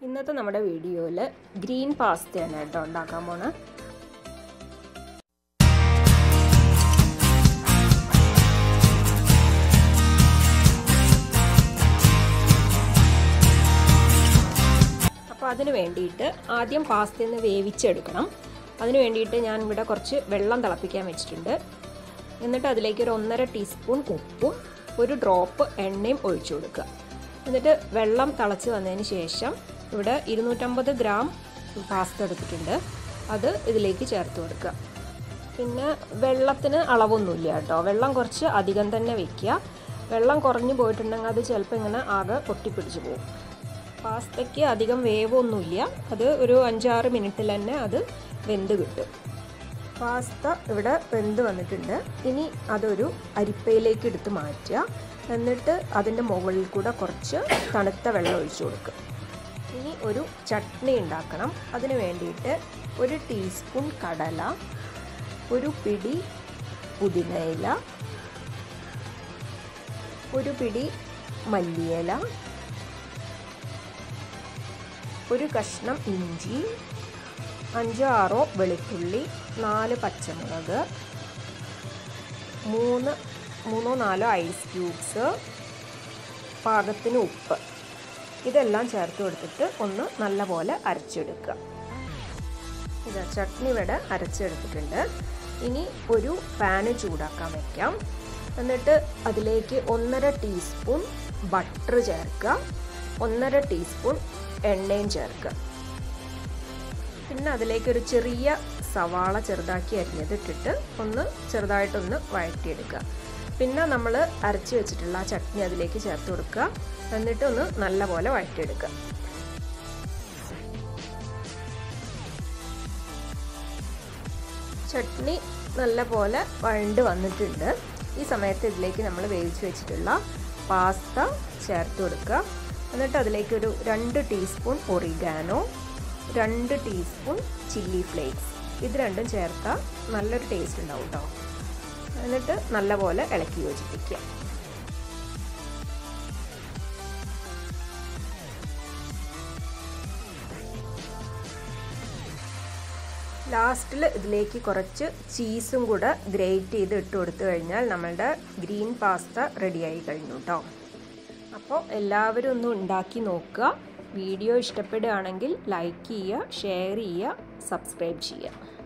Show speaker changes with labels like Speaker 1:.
Speaker 1: ഇന്നത്തെ നമ്മുടെ വീഡിയോയിൽ ഗ്രീൻ പാസ്തയാണ് കേട്ടോ ഉണ്ടാക്കാൻ പോണേ അപ്പോൾ അതിന് വേണ്ടിയിട്ട് ആദ്യം പാസ്ത ഒന്ന് വേവിച്ചെടുക്കണം അതിന് വേണ്ടിയിട്ട് ഞാൻ ഇവിടെ കുറച്ച് വെള്ളം തിളപ്പിക്കാൻ വെച്ചിട്ടുണ്ട് എന്നിട്ട് അതിലേക്ക് ഒരു ഒന്നര ടീസ്പൂൺ ഉപ്പും ഒരു ഡ്രോപ്പ് എണ്ണയും ഒഴിച്ചു കൊടുക്കുക എന്നിട്ട് വെള്ളം തിളച്ച് വന്നതിന് ശേഷം ഇവിടെ ഇരുന്നൂറ്റമ്പത് ഗ്രാം പാസ്ത എടുത്തിട്ടുണ്ട് അത് ഇതിലേക്ക് ചേർത്ത് കൊടുക്കുക പിന്നെ വെള്ളത്തിന് അളവൊന്നുമില്ല കേട്ടോ വെള്ളം കുറച്ച് അധികം തന്നെ വെക്കുക വെള്ളം കുറഞ്ഞു പോയിട്ടുണ്ടെങ്കിൽ അത് ചിലപ്പോൾ ഇങ്ങനെ ആകെ പൊട്ടിപ്പിടിച്ച് പോകും പാസ്തയ്ക്ക് അധികം വേവൊന്നുമില്ല അത് ഒരു അഞ്ചാറ് മിനിറ്റിൽ തന്നെ അത് വെന്ത് കിട്ടും പാസ്ത ഇവിടെ വെന്ത് വന്നിട്ടുണ്ട് ഇനി അതൊരു അരിപ്പയിലേക്ക് എടുത്ത് മാറ്റുക എന്നിട്ട് അതിൻ്റെ മുകളിൽ കൂടെ കുറച്ച് തണുത്ത വെള്ളം ഒഴിച്ചു കൊടുക്കുക ഇനി ഒരു ചട്നി ഉണ്ടാക്കണം അതിന് വേണ്ടിയിട്ട് ഒരു ടീസ്പൂൺ കടല ഒരു പിടി പുതിനയില ഒരു പിടി മല്ലിയില ഒരു കഷ്ണം ഇഞ്ചി അഞ്ചോ ആറോ വെളുത്തുള്ളി നാല് പച്ചമുളക് മൂന്ന് മൂന്നോ നാലോ ഐസ് ക്യൂബ്സ് പാകത്തിന് ഉപ്പ് ഇതെല്ലാം ചേർത്ത് കൊടുത്തിട്ട് ഒന്ന് നല്ലപോലെ അരച്ചെടുക്കുക ഇത് ചട്നി ഇവിടെ അരച്ചെടുത്തിട്ടുണ്ട് ഇനി ഒരു പാന് ചൂടാക്കാൻ വയ്ക്കാം എന്നിട്ട് അതിലേക്ക് ഒന്നര ടീസ്പൂൺ ബട്ടർ ചേർക്കുക ഒന്നര ടീസ്പൂൺ എണ്ണയും ചേർക്കുക പിന്നെ അതിലേക്ക് ഒരു ചെറിയ സവാള ചെറുതാക്കി അരിഞ്ഞതിട്ടിട്ട് ഒന്ന് ചെറുതായിട്ടൊന്ന് വഴറ്റിയെടുക്കുക പിന്നെ നമ്മൾ അരച്ച് വെച്ചിട്ടുള്ള ആ ചട്നി അതിലേക്ക് ചേർത്ത് കൊടുക്കുക എന്നിട്ട് ഒന്ന് നല്ലപോലെ വഴറ്റിയെടുക്കുക ചട്നി നല്ലപോലെ വഴണ്ട് വന്നിട്ടുണ്ട് ഈ സമയത്ത് ഇതിലേക്ക് നമ്മൾ വേവിച്ച് വെച്ചിട്ടുള്ള പാസ്ത ചേർത്ത് കൊടുക്കുക എന്നിട്ട് അതിലേക്ക് ഒരു രണ്ട് ടീസ്പൂൺ ഒറിഗാനോ രണ്ട് ടീസ്പൂൺ ചില്ലി ഫ്ലേക്സ് ഇത് രണ്ടും ചേർത്താൽ നല്ലൊരു ടേസ്റ്റ് ഉണ്ടാവും കേട്ടോ എന്നിട്ട് നല്ലപോലെ ഇളക്കി യോജിപ്പിക്കുക ലാസ്റ്റിൽ ഇതിലേക്ക് കുറച്ച് ചീസും കൂടെ ഗ്രേറ്റ് ചെയ്ത് ഇട്ട് കൊടുത്തു കഴിഞ്ഞാൽ നമ്മളുടെ ഗ്രീൻ പാസ്ത റെഡിയായി കഴിഞ്ഞു കേട്ടോ അപ്പോൾ എല്ലാവരും ഒന്ന് ഉണ്ടാക്കി നോക്കുക വീഡിയോ ഇഷ്ടപ്പെടുകയാണെങ്കിൽ ലൈക്ക് ചെയ്യുക ഷെയർ ചെയ്യുക സബ്സ്ക്രൈബ് ചെയ്യുക